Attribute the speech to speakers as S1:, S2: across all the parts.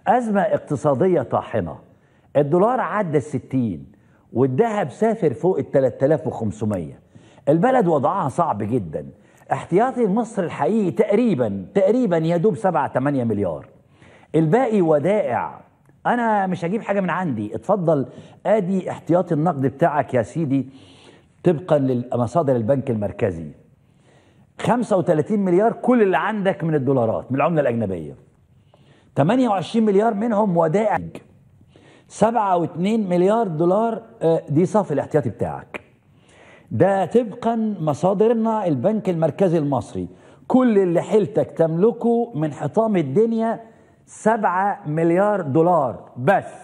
S1: أزمة اقتصادية طاحنة الدولار عدى الستين والذهب سافر فوق ال 3500 البلد وضعها صعب جدا احتياطي مصر الحقيقي تقريبا تقريبا يدوب 7 8 مليار الباقي ودائع انا مش هجيب حاجه من عندي اتفضل ادي احتياطي النقد بتاعك يا سيدي طبقا لمصادر البنك المركزي 35 مليار كل اللي عندك من الدولارات من العمله الاجنبيه 28 مليار منهم ودائع 7.2 مليار دولار آه، دي صافي الاحتياطي بتاعك ده طبقا مصادرنا البنك المركزي المصري كل اللي حيلتك تملكه من حطام الدنيا 7 مليار دولار بس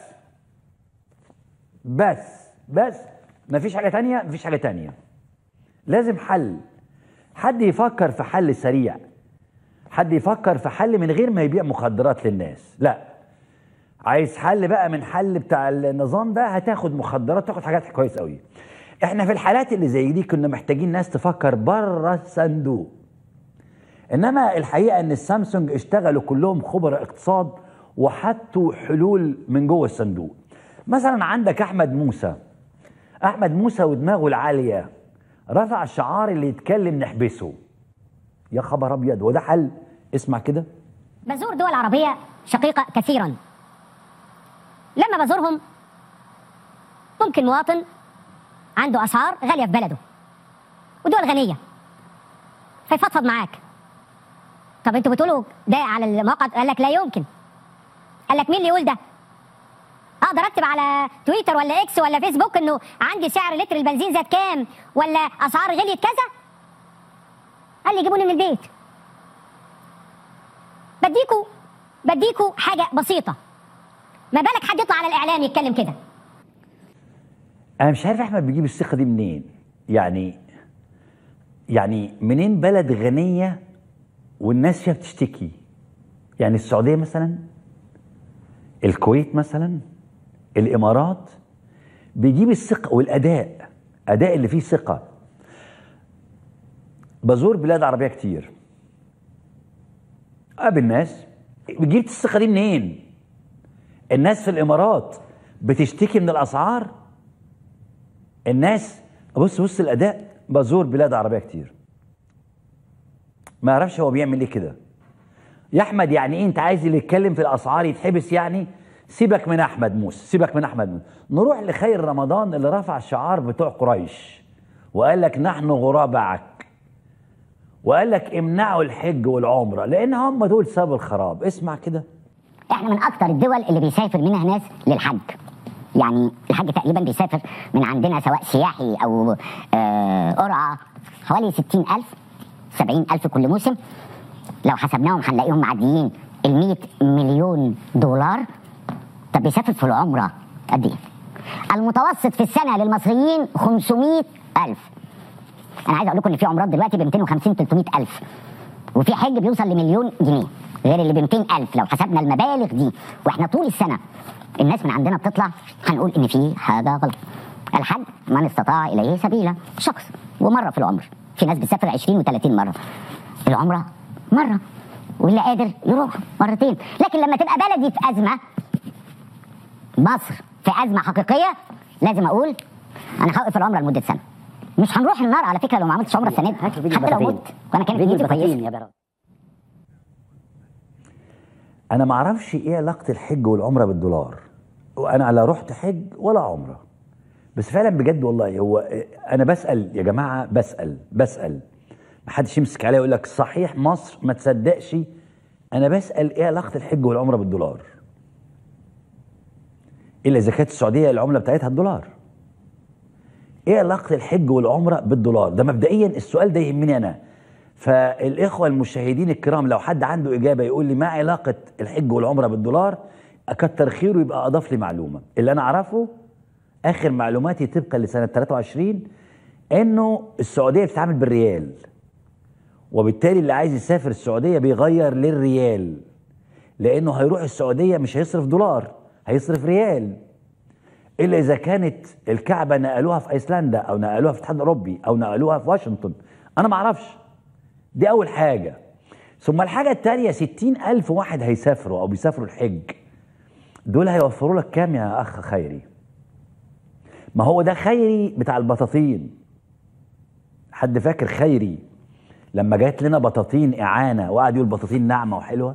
S1: بس بس مفيش حاجة تانية مفيش حاجة تانية لازم حل حد يفكر في حل سريع حد يفكر في حل من غير ما يبيع مخدرات للناس لا عايز حل بقى من حل بتاع النظام ده هتاخد مخدرات تاخد حاجات كويس قوي احنا في الحالات اللي زي دي كنا محتاجين ناس تفكر بره الصندوق انما الحقيقه ان السامسونج اشتغلوا كلهم خبراء اقتصاد وحطوا حلول من جوه الصندوق مثلا عندك احمد موسى احمد موسى ودماغه العاليه رفع الشعار اللي يتكلم نحبسه يا خبر ابيض وده حل اسمع كده
S2: بزور دول عربية شقيقة كثيرا لما بزورهم ممكن مواطن عنده أسعار غالية في بلده ودول غنية فيفضفض معاك طب انتوا بتقولوا ده على الموقع قال لك لا يمكن قال لك مين اللي يقول ده اقدر اكتب على تويتر ولا اكس ولا فيسبوك انه عندي سعر لتر البنزين زاد كام ولا اسعار غليت كذا قال لي جيبوني من البيت بديكوا بديكوا حاجه بسيطه ما بالك حد يطلع على الاعلام يتكلم كده
S1: انا مش عارف احمد بيجيب الثقه دي منين يعني يعني منين بلد غنيه والناس فيها بتشتكي يعني السعوديه مثلا الكويت مثلا الامارات بيجيب الثقه والاداء اداء اللي فيه ثقه بزور بلاد عربيه كتير قابل ناس بتجيب الثقه دي منين الناس في الامارات بتشتكي من الاسعار الناس بص بص الاداء بزور بلاد عربيه كتير ما اعرفش هو بيعمل ايه كده يا احمد يعني ايه انت عايز اللي يتكلم في الاسعار يتحبس يعني سيبك من احمد موسى سيبك من احمد موسى نروح لخير رمضان اللي رفع الشعار بتوع قريش وقال لك نحن غرباءك وقال لك امنعوا الحج والعمره لان هم دول سبب الخراب اسمع كده
S2: احنا من اكتر الدول اللي بيسافر منها ناس للحج يعني الحج تقريبا بيسافر من عندنا سواء سياحي او آه، قرعه حوالي 60000 70000 كل موسم لو حسبناهم هنلاقيهم معديين ال 100 مليون دولار طب بيسافر في العمره قد ايه؟ المتوسط في السنه للمصريين 500000 انا عايز اقول لكم ان في عمرات دلوقتي ب 250 300000 وفي حج بيوصل لمليون جنيه غير اللي ب 200000 لو حسبنا المبالغ دي واحنا طول السنه الناس من عندنا بتطلع هنقول ان في حاجه غلط الحج من استطاع اليه سبيلا شخص ومره في العمر في ناس بتسافر 20 و30 مره العمره مره واللي قادر يروح مرتين لكن لما تبقى بلدي في ازمه مصر في ازمه حقيقيه لازم اقول انا هوقف العمره لمده سنه مش هنروح النار على فكره لو ما عملتش عمره السنه دي حتى لو مت وانا كانت نيتي كويسه
S1: انا ما اعرفش ايه علاقه الحج والعمره بالدولار وانا لا رحت حج ولا عمره بس فعلا بجد والله هو انا بسال يا جماعه بسال بسال ما حدش يمسك عليا يقول لك صحيح مصر ما تصدقش انا بسال ايه علاقه الحج والعمره بالدولار الا اذا كانت السعوديه العمله بتاعتها الدولار ايه علاقه الحج والعمره بالدولار ده مبدئيا السؤال ده يهمني انا فالاخوه المشاهدين الكرام لو حد عنده اجابه يقول لي ما علاقه الحج والعمره بالدولار اكتر خيره يبقى اضاف لي معلومه اللي انا اعرفه اخر معلوماتي طبقا لسنه 23 انه السعوديه بتتعامل بالريال وبالتالي اللي عايز يسافر السعوديه بيغير للريال لانه هيروح السعوديه مش هيصرف دولار هيصرف ريال الا اذا كانت الكعبه نقلوها في ايسلندا او نقلوها في الاتحاد الاوروبي او نقلوها في واشنطن انا ما اعرفش دي اول حاجه ثم الحاجه الثانيه ستين الف واحد هيسافروا او بيسافروا الحج دول هيوفروا لك كام يا اخ خيري ما هو ده خيري بتاع البطاطين حد فاكر خيري لما جات لنا بطاطين اعانه وقعد يقول بطاطين ناعمه وحلوه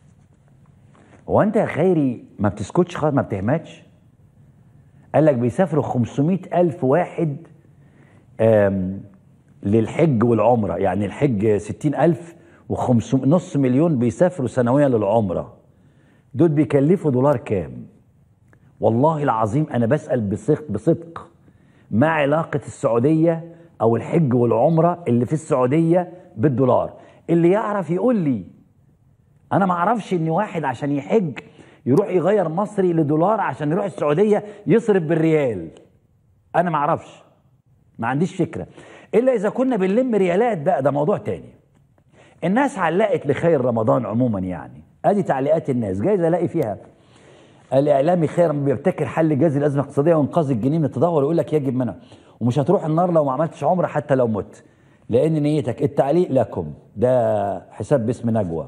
S1: هو انت يا خيري ما بتسكتش خالص ما بتهمتش قال لك بيسافروا 500 ألف واحد آم، للحج والعمرة يعني الحج 60 ألف وخمسمائة نص مليون بيسافروا سنويا للعمرة دول بيكلفوا دولار كام والله العظيم أنا بسأل بصدق, بصدق ما علاقة السعودية أو الحج والعمرة اللي في السعودية بالدولار اللي يعرف يقول لي انا ما اعرفش ان واحد عشان يحج يروح يغير مصري لدولار عشان يروح السعوديه يصرف بالريال انا ما اعرفش ما عنديش فكره الا اذا كنا بنلم ريالات بقى ده موضوع تاني الناس علقت لخير رمضان عموما يعني ادي تعليقات الناس جايز الاقي فيها الاعلامي خير لما بيبتكر حل جذري الازمه الاقتصاديه وانقاذ الجنيه من التدهور يقول لك يجب منع ومش هتروح النار لو ما عملتش عمره حتى لو مت لان نيتك التعليق لكم ده حساب باسم نجوى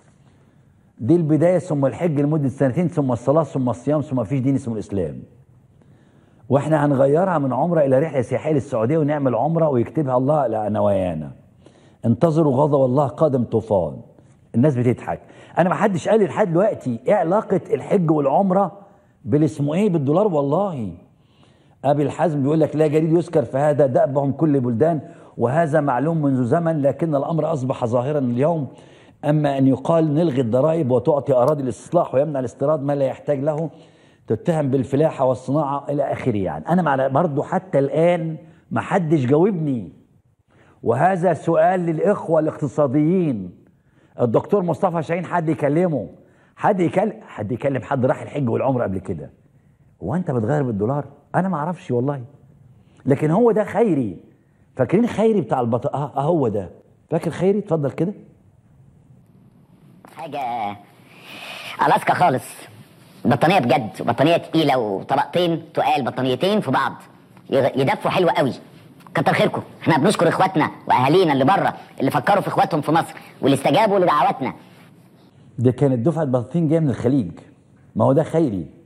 S1: دي البدايه ثم الحج لمده سنتين ثم الصلاه ثم الصيام ثم مفيش دين اسمه الاسلام واحنا هنغيرها من عمره الى رحله سياحيه للسعوديه ونعمل عمره ويكتبها الله على نوايانا انتظروا غضب الله قادم طوفان الناس بتضحك انا ما حدش قال لي لحد دلوقتي ايه علاقه الحج والعمره بالاسمه ايه بالدولار والله ابي الحزم بيقول لك لا جديد يذكر فهذا دأبهم كل بلدان وهذا معلوم منذ زمن لكن الامر اصبح ظاهرا اليوم اما ان يقال نلغي الضرائب وتعطي اراضي الاستصلاح ويمنع الاستيراد ما لا يحتاج له تتهم بالفلاحه والصناعه الى اخره يعني انا مع برضه حتى الان ما حدش جاوبني وهذا سؤال للاخوه الاقتصاديين الدكتور مصطفى شاهين حد يكلمه حد يكلم حد يكلم حد راح الحج والعمره قبل كده هو انت بتغير بالدولار انا ما اعرفش والله لكن هو ده خيري فاكرين خيري بتاع البط اه آه هو ده فاكر خيري اتفضل كده
S2: حاجة ألاسكا خالص بطانية بجد وبطانية تقيلة وطبقتين تقال بطانيتين في بعض يغ- يدفوا حلو قوي كتر خيركم احنا بنشكر اخواتنا واهالينا اللي بره اللي فكروا في اخواتهم في مصر واللي استجابوا لدعواتنا
S1: ده كانت دفعه بطاطين جايه من الخليج ما هو ده خيري